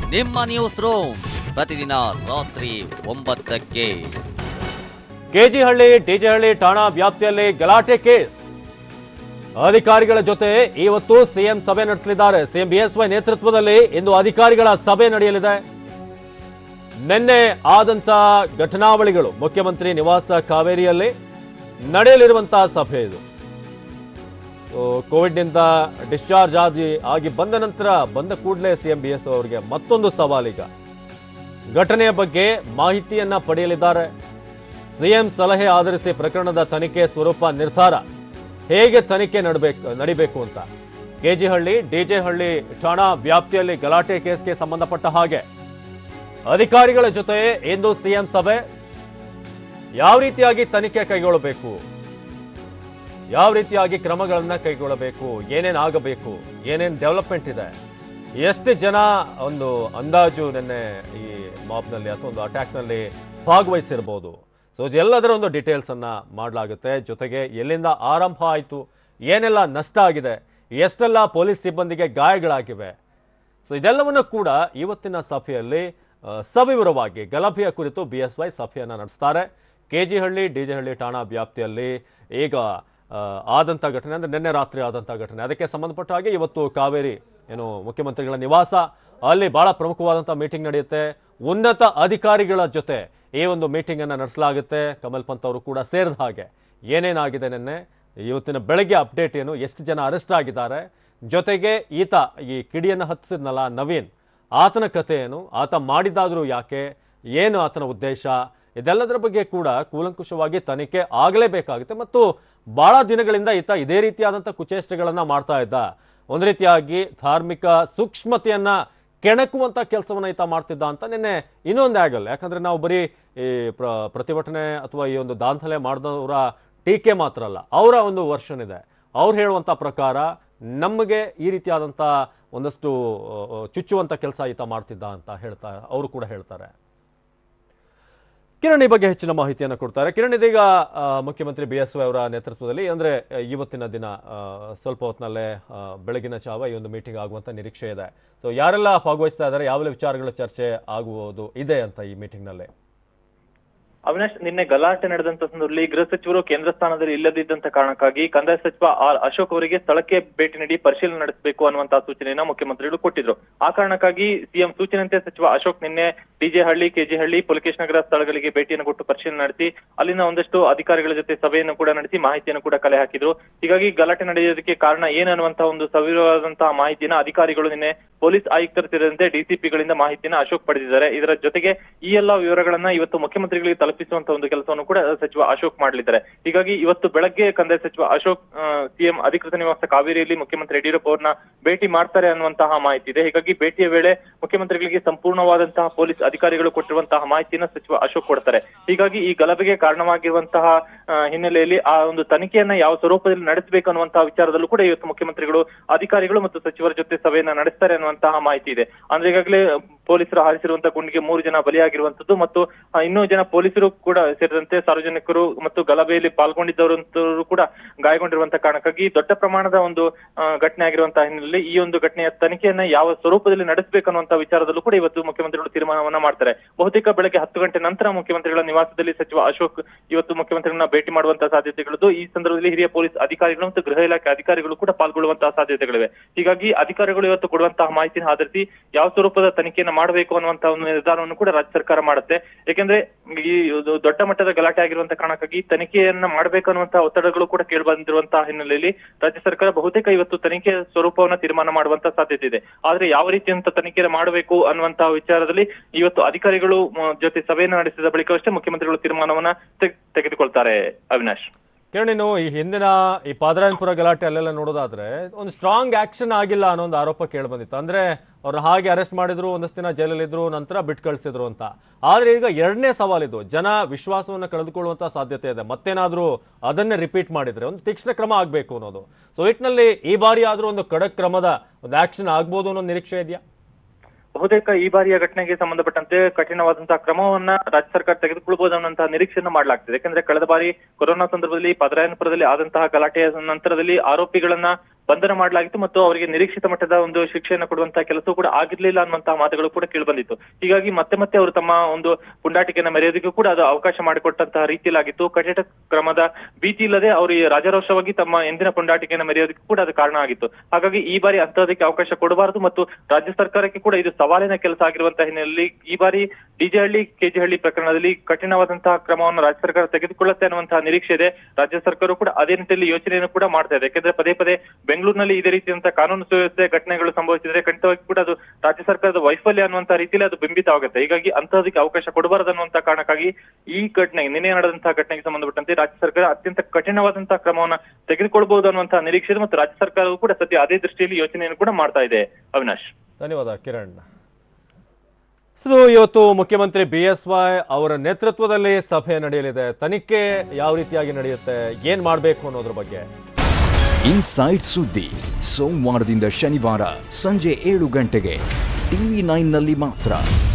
ನಿಮ್ಮ news room ಪ್ರತಿದಿನ ರಾತ್ರಿ ಒಂಬತ್ತಕ್ಕೆ ಕೆಜಿಹಳ್ಳಿ ಡಿಜೆಹಳ್ಳಿ ಠಾಣಾ ವ್ಯಾಪ್ತಿಯಲ್ಲಿ ಗಲಾಟೆ ಕೇಸ್ ಅಧಿಕಾರಿಗಳ ಜೊತೆ ಇವತ್ತು ಸಿಎಂ ಸಭೆ ನಡೆಸಲಿದ್ದಾರೆ ಸಿಎಂ ಬಿಎಸ್ವೈ ನೇತೃತ್ವದಲ್ಲಿ ಇಂದು ಅಧಿಕಾರಿಗಳ ಸಭೆ ನಡೆಯಲಿದೆ ನಿನ್ನೆ ಆದಂತ ಘಟನಾವಳಿಗಳು ಮುಖ್ಯಮಂತ್ರಿ ನಿವಾಸ ಕಾವೇರಿಯಲ್ಲಿ ನಡೆಯಲಿರುವಂತಹ ಸಭೆ ಇದು ಸೊ, ಕೋವಿಡ್ನಿಂದ ಡಿಸ್ಚಾರ್ಜ್ ಆಗಿ ಆಗಿ ಬಂದ ನಂತರ ಬಂದ ಕೂಡಲೇ ಸಿಎಂ ಬಿ ಎಸ್ ಅವರಿಗೆ ಮತ್ತೊಂದು ಸವಾಲೀಗ ಘಟನೆಯ ಬಗ್ಗೆ ಮಾಹಿತಿಯನ್ನ ಪಡೆಯಲಿದ್ದಾರೆ ಸಿಎಂ ಸಲಹೆ ಆಧರಿಸಿ ಪ್ರಕರಣದ ತನಿಖೆ ಸ್ವರೂಪ ನಿರ್ಧಾರ ಹೇಗೆ ತನಿಖೆ ನಡಬೇಕು ನಡಿಬೇಕು ಅಂತ ಕೆಜಿಹಳ್ಳಿ ಡಿಜೆಹಳ್ಳಿ ಠಾಣಾ ವ್ಯಾಪ್ತಿಯಲ್ಲಿ ಗಲಾಟೆ ಕೇಸ್ಗೆ ಸಂಬಂಧಪಟ್ಟ ಹಾಗೆ ಅಧಿಕಾರಿಗಳ ಜೊತೆ ಇಂದು ಸಿಎಂ ಸಭೆ ಯಾವ ರೀತಿಯಾಗಿ ತನಿಖೆ ಕೈಗೊಳ್ಳಬೇಕು ಯಾವ ರೀತಿಯಾಗಿ ಕ್ರಮಗಳನ್ನ ಕೈಗೊಳ್ಳಬೇಕು ಏನೇನ್ ಆಗಬೇಕು ಏನೇನ್ ಡೆವಲಪ್ಮೆಂಟ್ ಇದೆ ಎಷ್ಟು ಜನ ಒಂದು ಅಂದಾಜು ನಿನ್ನೆ ಈ ಮಾಬ್ನಲ್ಲಿ ಅಥವಾ ಒಂದು ಅಟ್ಯಾಕ್ನಲ್ಲಿ ಭಾಗವಹಿಸಿರ್ಬೋದು ಸೊ ಇದೆಲ್ಲದರ ಒಂದು ಡೀಟೇಲ್ಸ್ ಅನ್ನ ಮಾಡಲಾಗುತ್ತೆ ಜೊತೆಗೆ ಎಲ್ಲಿಂದ ಆರಂಭ ಆಯಿತು ಏನೆಲ್ಲ ನಷ್ಟ ಆಗಿದೆ ಎಷ್ಟೆಲ್ಲ ಪೊಲೀಸ್ ಸಿಬ್ಬಂದಿಗೆ ಗಾಯಗಳಾಗಿವೆ ಸೊ ಇದೆಲ್ಲವನ್ನು ಕೂಡ ಇವತ್ತಿನ ಸಭೆಯಲ್ಲಿ ಆ, ಸವಿವರವಾಗಿ ಗಲಭೆಯ ಕುರಿತು ಬಿ ಎಸ್ ವೈ ಸಭೆಯನ್ನು ನಡೆಸ್ತಾರೆ K G Halli D J Halli ಠಾಣಾ ವ್ಯಾಪ್ತಿಯಲ್ಲಿ ಈಗ ಆ, ಆದಂಥ ಘಟನೆ ಅಂದರೆ ನಿನ್ನೆ ರಾತ್ರಿ ಆದಂಥ ಘಟನೆ ಅದಕ್ಕೆ ಸಂಬಂಧಪಟ್ಟ ಹಾಗೆ ಇವತ್ತು ಕಾವೇರಿ ಏನು ಮುಖ್ಯಮಂತ್ರಿಗಳ ನಿವಾಸ ಅಲ್ಲಿ ಬಹಳ ಪ್ರಮುಖವಾದಂಥ ಮೀಟಿಂಗ್ ನಡೆಯುತ್ತೆ ಉನ್ನತ ಅಧಿಕಾರಿಗಳ ಜೊತೆ ಈ ಒಂದು ಮೀಟಿಂಗನ್ನು ನಡೆಸಲಾಗುತ್ತೆ ಕಮಲ್ ಪಂತ್ ಅವರು ಕೂಡ ಸೇರಿದ ಹಾಗೆ ಏನೇನಾಗಿದೆ ನಿನ್ನೆ ಇವತ್ತಿನ ಬೆಳಗ್ಗೆ ಅಪ್ಡೇಟ್ ಏನು ಎಷ್ಟು ಜನ ಅರೆಸ್ಟ್ ಆಗಿದ್ದಾರೆ ಜೊತೆಗೆ ಈತ ಈ ಕಿಡಿಯನ್ನು ಹತ್ತಿಸಿದ್ನಲ್ಲ ನವೀನ್ ಆತನ ಕಥೆ ಏನು ಆತ ಮಾಡಿದ್ದಾದರೂ ಯಾಕೆ ಏನು ಆತನ ಉದ್ದೇಶ ಇದೆಲ್ಲದರ ಬಗ್ಗೆ ಕೂಡ ಕೂಲಂಕುಷವಾಗಿ ತನಿಖೆ ಆಗಲೇಬೇಕಾಗುತ್ತೆ ಮತ್ತು ಬಹಳ ದಿನಗಳಿಂದ ಈತ ಇದೇ ರೀತಿಯಾದಂಥ ಕುಚೇಷ್ಟೆಗಳನ್ನು ಮಾಡ್ತಾ ಇದ್ದ ಒಂದು ರೀತಿಯಾಗಿ ಧಾರ್ಮಿಕ ಸೂಕ್ಷ್ಮತೆಯನ್ನ ಕೆಣಕುವಂಥ ಕೆಲಸವನ್ನು ಈತ ಮಾಡ್ತಿದ್ದ ಅಂತ ನಿನ್ನೆ ಇನ್ನೊಂದು ಆಗಲ್ಲ ಯಾಕಂದ್ರೆ ನಾವು ಬರೀ ಈ ಪ್ರ ಪ್ರತಿಭಟನೆ ಅಥವಾ ಈ ಒಂದು ದಾಂಧಲೆ ಮಾಡಿದವರ ಟೀಕೆ ಮಾತ್ರ ಅಲ್ಲ ಅವರ ಒಂದು ವರ್ಷನ್ ಇದೆ ಅವ್ರು ಹೇಳುವಂಥ ಪ್ರಕಾರ ನಮಗೆ ಈ ರೀತಿಯಾದಂಥ ಒಂದಷ್ಟು ಆ, ಆ, ಚುಚ್ಚುವಂಥ ಕೆಲಸ ಈತ ಮಾಡ್ತಿದ್ದ ಅಂತ ಹೇಳ್ತಾ ಅವರು ಕೂಡ ಹೇಳ್ತಾರೆ ಕಿರಣ್ ಈ ಬಗ್ಗೆ ಹೆಚ್ಚಿನ ಮಾಹಿತಿಯನ್ನು ಕೊಡ್ತಾರೆ ಕಿರಣ್ ಇದೀಗ ಆ, ಮುಖ್ಯಮಂತ್ರಿ ಬಿ ಎಸ್ ವೈ ಅವರ ನೇತೃತ್ವದಲ್ಲಿ ಅಂದ್ರೆ ಆ, ಇವತ್ತಿನ ದಿನ ಆ, ಸ್ವಲ್ಪ ಹೊತ್ತಿನಲ್ಲೇ ಆ, ಬೆಳಗಿನ ಜಾವ ಈ ಒಂದು ಮೀಟಿಂಗ್ ಆಗುವಂತ ನಿರೀಕ್ಷೆ ಇದೆ ಸೊ ಯಾರೆಲ್ಲ ಭಾಗವಹಿಸ್ತಾ ಇದ್ದಾರೆ ಯಾವೆಲ್ಲ ವಿಚಾರಗಳ ಚರ್ಚೆ ಆಗುವುದು ಇದೆ ಅಂತ ಈ ಮೀಟಿಂಗ್ನಲ್ಲಿ ಅವಿನಾಶ್ ನಿನ್ನೆ ಗಲಾಟೆ ನಡೆದಂತ ಸಂದರ್ಭದಲ್ಲಿ ಗೃಹ ಸಚಿವರು ಕೇಂದ್ರ ಸ್ಥಾನದಲ್ಲಿ ಇಲ್ಲದಿದ್ದಂತ ಕಾರಣಕ್ಕಾಗಿ ಕಂದಾಯ ಸಚಿವ ಆರ್ ಅಶೋಕ್ ಅವರಿಗೆ ಸ್ಥಳಕ್ಕೆ ಭೇಟಿ ನೀಡಿ ಪರಿಶೀಲನೆ ನಡೆಸಬೇಕು ಅನ್ನುವಂತಹ ಸೂಚನೆಯನ್ನ ಮುಖ್ಯಮಂತ್ರಿಗಳು ಕೊಟ್ಟಿದ್ರು ಆ ಕಾರಣಕ್ಕಾಗಿ ಸಿಎಂ ಸೂಚನೆಯಂತೆ ಸಚಿವ ಅಶೋಕ್ ನಿನ್ನೆ ಡಿಜೆ ಹಳ್ಳಿ ಕೆಜಿ ಹಳ್ಳಿ ಪುಲಕೇಶ್ ನಗರ ಸ್ಥಳಗಳಿಗೆ ಭೇಟಿಯನ್ನು ಕೊಟ್ಟು ಪರಿಶೀಲನೆ ನಡೆಸಿ ಅಲ್ಲಿನ ಒಂದಷ್ಟು ಅಧಿಕಾರಿಗಳ ಜೊತೆ ಸಭೆಯನ್ನು ಕೂಡ ನಡೆಸಿ ಮಾಹಿತಿಯನ್ನು ಕೂಡ ಕಲೆ ಹಾಕಿದ್ರು ಹೀಗಾಗಿ ಗಲಾಟೆ ನಡೆಯೋದಕ್ಕೆ ಕಾರಣ ಏನನ್ನುವಂತಹ ಒಂದು ಸವಿರವಾದಂತಹ ಮಾಹಿತಿಯನ್ನ ಅಧಿಕಾರಿಗಳು ನಿನ್ನೆ ಪೊಲೀಸ್ ಆಯುಕ್ತರು ಸೇರಿದಂತೆ ಡಿಸಿಪಿಗಳಿಂದ ಮಾಹಿತಿಯನ್ನ ಅಶೋಕ್ ಪಡೆದಿದ್ದಾರೆ ಇದರ ಜೊತೆಗೆ ಈ ಎಲ್ಲಾ ವಿವರಗಳನ್ನ ಇವತ್ತು ಮುಖ್ಯಮಂತ್ರಿಗಳಿಗೆ ತಲುಪಿಸುವಂತ ಒಂದು ಕೆಲಸವನ್ನು ಕೂಡ ಸಚಿವ ಅಶೋಕ್ ಮಾಡಲಿದ್ದಾರೆ ಹೀಗಾಗಿ ಇವತ್ತು ಬೆಳಗ್ಗೆ ಕಂದಾಯ ಸಚಿವ ಅಶೋಕ್ ಸಿಎಂ ಅಧಿಕೃತ ನಿವಾಸ ಕಾವೇರಿಯಲ್ಲಿ ಮುಖ್ಯಮಂತ್ರಿ ಯಡಿಯೂರಪ್ಪ ಅವ್ರನ್ನ ಭೇಟಿ ಮಾಡ್ತಾರೆ ಅನ್ನುವಂತಹ ಮಾಹಿತಿ ಇದೆ ಹೀಗಾಗಿ ಭೇಟಿಯ ವೇಳೆ ಮುಖ್ಯಮಂತ್ರಿಗಳಿಗೆ ಸಂಪೂರ್ಣವಾದಂತಹ ಪೊಲೀಸ್ ಅಧಿಕಾರಿಗಳು ಕೊಟ್ಟಿರುವಂತಹ ಮಾಹಿತಿಯನ್ನ ಸಚಿವ ಅಶೋಕ್ ಕೊಡ್ತಾರೆ ಹೀಗಾಗಿ ಈ ಗಲಭೆಗೆ ಕಾರಣವಾಗಿರುವಂತಹ ಆ, ಹಿನ್ನೆಲೆಯಲ್ಲಿ ಆ ಒಂದು ತನಿಖೆಯನ್ನ ಯಾವ ಸ್ವರೂಪದಲ್ಲಿ ನಡೆಸಬೇಕು ಅನ್ನುವಂತಹ ವಿಚಾರದಲ್ಲೂ ಕೂಡ ಇವತ್ತು ಮುಖ್ಯಮಂತ್ರಿಗಳು ಅಧಿಕಾರಿಗಳು ಮತ್ತು ಸಚಿವರ ಜೊತೆ ಸಭೆಯನ್ನ ನಡೆಸ್ತಾರೆ ಅನ್ನುವಂತಹ ಮಾಹಿತಿ ಇದೆ ಅಂದ್ರೆ ಈಗಾಗಲೇ ಪೊಲೀಸರು ಹಾರಿಸಿರುವಂತಹ ಗುಂಡಿಗೆ ಮೂರು ಜನ ಬಲಿಯಾಗಿರುವಂತದ್ದು ಮತ್ತು ಆ, ಇನ್ನೂ ಜನ ಪೊಲೀಸರು ಕೂಡ ಸೇರಿದಂತೆ ಸಾರ್ವಜನಿಕರು ಮತ್ತು ಗಲಭೆಯಲ್ಲಿ ಪಾಲ್ಗೊಂಡಿದ್ದವರು ಕೂಡ ಗಾಯಗೊಂಡಿರುವಂತಹ ಕಾರಣಕ್ಕಾಗಿ ದೊಡ್ಡ ಪ್ರಮಾಣದ ಒಂದು ಆ, ಘಟನೆ ಆಗಿರುವಂತಹ ಹಿನ್ನೆಲೆಯಲ್ಲಿ ಈ ಒಂದು ಘಟನೆಯ ತನಿಖೆಯನ್ನ ಯಾವ ಸ್ವರೂಪದಲ್ಲಿ ನಡೆಸಬೇಕು ಅನ್ನುವಂತಹ ವಿಚಾರದಲ್ಲೂ ಕೂಡ ಇವತ್ತು ಮುಖ್ಯಮಂತ್ರಿಗಳು ತೀರ್ಮಾನವನ್ನ ಮಾಡ್ತಾರೆ ಬಹುತೇಕ ಬೆಳಗ್ಗೆ ಹತ್ತು ಗಂಟೆ ನಂತರ ಮುಖ್ಯಮಂತ್ರಿಗಳ ನಿವಾಸದಲ್ಲಿ ಸಚಿವ ಅಶೋಕ್ ಇವತ್ತು ಮುಖ್ಯಮಂತ್ರಿಗಳನ್ನ ಭೇಟಿ ಮಾಡುವಂತಹ ಸಾಧ್ಯತೆಗಳಿದ್ದು ಈ ಸಂದರ್ಭದಲ್ಲಿ ಹಿರಿಯ ಪೊಲೀಸ್ ಅಧಿಕಾರಿಗಳು ಮತ್ತು ಗೃಹ ಇಲಾಖೆ ಅಧಿಕಾರಿಗಳು ಕೂಡ ಪಾಲ್ಗೊಳ್ಳುವಂತಹ ಸಾಧ್ಯತೆಗಳಿವೆ ಹೀಗಾಗಿ ಅಧಿಕಾರಿಗಳು ಇವತ್ತು ಕೊಡುವಂತಹ ಮಾಹಿತಿನ ಆಧರಿಸಿ ಯಾವ ಸ್ವರೂಪದ ತನಿಖೆಯನ್ನ ಮಾಡಬೇಕು ಅನ್ನುವಂತಹ ಒಂದು ನಿರ್ಧಾರವನ್ನು ಕೂಡ ರಾಜ್ಯ ಸರ್ಕಾರ ಮಾಡುತ್ತೆ ಯಾಕೆಂದ್ರೆ ಈ ಇದು ದೊಡ್ಡ ಮಟ್ಟದ ಗಲಾಟೆ ಆಗಿರುವಂತಹ ಕಾರಣಕ್ಕಾಗಿ ತನಿಖೆಯನ್ನ ಮಾಡಬೇಕು ಅನ್ನುವಂತಹ ಒತ್ತಡಗಳು ಕೂಡ ಕೇಳಿ ಬಂದಿರುವಂತಹ ಹಿನ್ನೆಲೆಯಲ್ಲಿ ರಾಜ್ಯ ಸರ್ಕಾರ ಬಹುತೇಕ ಇವತ್ತು ತನಿಖೆ ಸ್ವರೂಪವನ್ನ ತೀರ್ಮಾನ ಮಾಡುವಂತ ಸಾಧ್ಯತೆ ಇದೆ ಆದ್ರೆ ಯಾವ ರೀತಿಯಂತ ತನಿಖೆ ಮಾಡಬೇಕು ಅನ್ನುವಂತಹ ವಿಚಾರದಲ್ಲಿ ಇವತ್ತು ಅಧಿಕಾರಿಗಳು ಮ, ಜೊತೆ ಸಭೆಯನ್ನು ನಡೆಸಿದ ಬಳಿಕವಷ್ಟೇ ಮುಖ್ಯಮಂತ್ರಿಗಳು ತೀರ್ಮಾನವನ್ನ ತೆಗ್- ತೆಗೆದುಕೊಳ್ತಾರೆ ಅವಿನಾಶ್ ಕಿರಣ್ ನೀನು ಈ ಹಿಂದಿನ ಈ ಪಾದರಾಯನಪುರ ಗಲಾಟೆ ಅಲ್ಲೆಲ್ಲ ನೋಡೋದಾದ್ರೆ ಒಂದು ಸ್ಟ್ರಾಂಗ್ ಆಕ್ಷನ್ ಆಗಿಲ್ಲ ಅನ್ನೋ ಒಂದು ಆರೋಪ ಕೇಳಿ ಬಂದಿತ್ತು ಅಂದ್ರೆ ಅವ್ರನ್ನ ಹಾಗೆ ಅರೆಸ್ಟ್ ಮಾಡಿದ್ರು ಒಂದಷ್ಟು ದಿನ ಜೈಲಲ್ಲಿದ್ರು ನಂತರ ಬಿಟ್ಟು ಕಳಿಸಿದ್ರು ಅಂತ ಆದ್ರೆ ಈಗ ಎರಡನೇ ಸವಾಲಿದು ಜನ ವಿಶ್ವಾಸವನ್ನ ಕಳೆದುಕೊಳ್ಳುವಂತ ಸಾಧ್ಯತೆ ಇದೆ ಮತ್ತೇನಾದ್ರೂ ಅದನ್ನೇ ರಿಪೀಟ್ ಮಾಡಿದ್ರೆ ಒಂದು ತೀಕ್ಷ್ಣ ಕ್ರಮ ಆಗ್ಬೇಕು ಅನ್ನೋದು ಸೊ ಒಟ್ಟಿನಲ್ಲಿ ಈ ಬಾರಿ ಆದ್ರೂ ಒಂದು ಖಡಕ್ ಕ್ರಮದ ಒಂದು ಆಕ್ಷನ್ ಆಗ್ಬೋದು ಅನ್ನೋ ನಿರೀಕ್ಷೆ ಇದೆಯಾ ಬಹುತೇಕ ಈ ಬಾರಿಯ ಘಟನೆಗೆ ಸಂಬಂಧಪಟ್ಟಂತೆ ಕಠಿಣವಾದಂತಹ ಕ್ರಮವನ್ನ ರಾಜ್ಯ ಸರ್ಕಾರ ತೆಗೆದುಕೊಳ್ಳಬಹುದು ಅನ್ನುವಂತಹ ನಿರೀಕ್ಷೆಯನ್ನು ಮಾಡಲಾಗ್ತಿದೆ ಯಾಕಂದ್ರೆ ಕಳೆದ ಬಾರಿ ಕೊರೋನಾ ಸಂದರ್ಭದಲ್ಲಿ ಪದರಾಯನಪುರದಲ್ಲಿ ಆದಂತಹ ಗಲಾಟೆಯ ನಂತರದಲ್ಲಿ ಆರೋಪಿಗಳನ್ನ ಬಂಧನ ಮಾಡಲಾಗಿತ್ತು ಮತ್ತು ಅವರಿಗೆ ನಿರೀಕ್ಷಿತ ಮಟ್ಟದ ಒಂದು ಶಿಕ್ಷೆಯನ್ನು ಕೊಡುವಂತಹ ಕೆಲಸವೂ ಕೂಡ ಆಗಿರ್ಲಿಲ್ಲ ಅನ್ನುವಂತಹ ಮಾತುಗಳು ಕೂಡ ಕೇಳಿಬಂದಿತ್ತು ಹೀಗಾಗಿ ಮತ್ತೆ ಮತ್ತೆ ಅವರು ತಮ್ಮ ಒಂದು ಪುಂಡಾಟಿಕೆಯನ್ನು ಮೆರೆಯೋದಕ್ಕೂ ಕೂಡ ಅದು ಅವಕಾಶ ಮಾಡಿಕೊಟ್ಟಂತಹ ರೀತಿಯಲ್ಲಾಗಿತ್ತು ಕಠಿಣ ಕ್ರಮದ ಭೀತಿ ಇಲ್ಲದೆ ಅವರು ಈ ರಾಜರೋಷವಾಗಿ ತಮ್ಮ ಎಂದಿನ ಪುಂಡಾಟಿಕೆಯನ್ನು ಮೆರೆಯೋದಕ್ಕೂ ಕೂಡ ಅದು ಕಾರಣ ಆಗಿತ್ತು ಹಾಗಾಗಿ ಈ ಬಾರಿ ಅಂತಹದಕ್ಕೆ ಅವಕಾಶ ಕೊಡಬಾರದು ಮತ್ತು ರಾಜ್ಯ ಸರ್ಕಾರಕ್ಕೆ ಕೂಡ ಇದು ಸವಾಲಿನ ಕೆಲಸ ಆಗಿರುವಂತಹ ಹಿನ್ನೆಲೆಯಲ್ಲಿ ಈ ಬಾರಿ ಡಿಜೆಹಳ್ಳಿ ಕೆಜಿಹಳ್ಳಿ ಪ್ರಕರಣದಲ್ಲಿ ಕಠಿಣವಾದಂತಹ ಕ್ರಮವನ್ನು ರಾಜ್ಯ ಸರ್ಕಾರ ತೆಗೆದುಕೊಳ್ಳುತ್ತೆ ಅನ್ನುವಂತಹ ನಿರೀಕ್ಷೆ ಇದೆ ರಾಜ್ಯ ಸರ್ಕಾರ ಕೂಡ ಅದೇ ನಿಟ್ಟಿನಲ್ಲಿ ಯೋಚನೆಯನ್ನು ಕೂಡ ಮಾಡ್ತಾ ಇದೆ ಯಾಕಂದ್ರೆ ಪದೇ ಪದೇ ಬೆಂಗಳೂರಿನಲ್ಲಿ ಇದೇ ರೀತಿಯಂತಹ ಕಾನೂನು ಸುವ್ಯವಸ್ಥೆ ಘಟನೆಗಳು ಸಂಭವಿಸಿದ್ರೆ ಖಂಡಿತವಾಗಿ ಕೂಡ ಅದು ರಾಜ್ಯ ಸರ್ಕಾರದ ವೈಫಲ್ಯ ಅನ್ನುವಂತಹ ರೀತಿಯಲ್ಲಿ ಅದು ಬಿಂಬಿತವಾಗುತ್ತೆ ಹೀಗಾಗಿ ಅಂತಹದಕ್ಕೆ ಅವಕಾಶ ಕೊಡಬಾರದು ಅನ್ನುವಂತಹ ಕಾರಣಕ್ಕಾಗಿ ಈ ಘಟನೆ ನಿನ್ನೆ ನಡೆದಂತಹ ಘಟನೆಗೆ ಸಂಬಂಧಪಟ್ಟಂತೆ ರಾಜ್ಯ ಸರ್ಕಾರ ಅತ್ಯಂತ ಕಠಿಣವಾದಂತಹ ಕ್ರಮವನ್ನ ತೆಗೆದುಕೊಳ್ಬಹುದು ಅನ್ನುವಂತಹ ನಿರೀಕ್ಷೆ ಇದೆ ಮತ್ತು ರಾಜ್ಯ ಸರ್ಕಾರವು ಕೂಡ ಸದ್ಯ ಅದೇ ದೃಷ್ಟಿಯಲ್ಲಿ ಯೋಚನೆಯನ್ನು ಕೂಡ ಮಾಡ್ತಾ ಇದೆ ಅವಿನಾಶ್ ಧನ್ಯವಾದ ಕಿರಣ್ ಸೊ ಇವತ್ತು ಮುಖ್ಯಮಂತ್ರಿ ಬಿ ಎಸ್ ವೈ ಅವರ ನೇತೃತ್ವದಲ್ಲಿ ಸಭೆ ನಡೆಯಲಿದೆ ತನಿಖೆ ಯಾವ ರೀತಿಯಾಗಿ ನಡೆಯುತ್ತೆ ಏನ್ ಮಾಡಬೇಕು ಅನ್ನೋದ್ರ ಬಗ್ಗೆ ಇನ್ಸೈಡ್ ಸುದ್ದಿ ಸೋಮವಾರದಿಂದ ಶನಿವಾರ ಸಂಜೆ ಏಳು ಗಂಟೆಗೆ ಟಿವಿ ನೈನ್ನಲ್ಲಿ ಮಾತ್ರ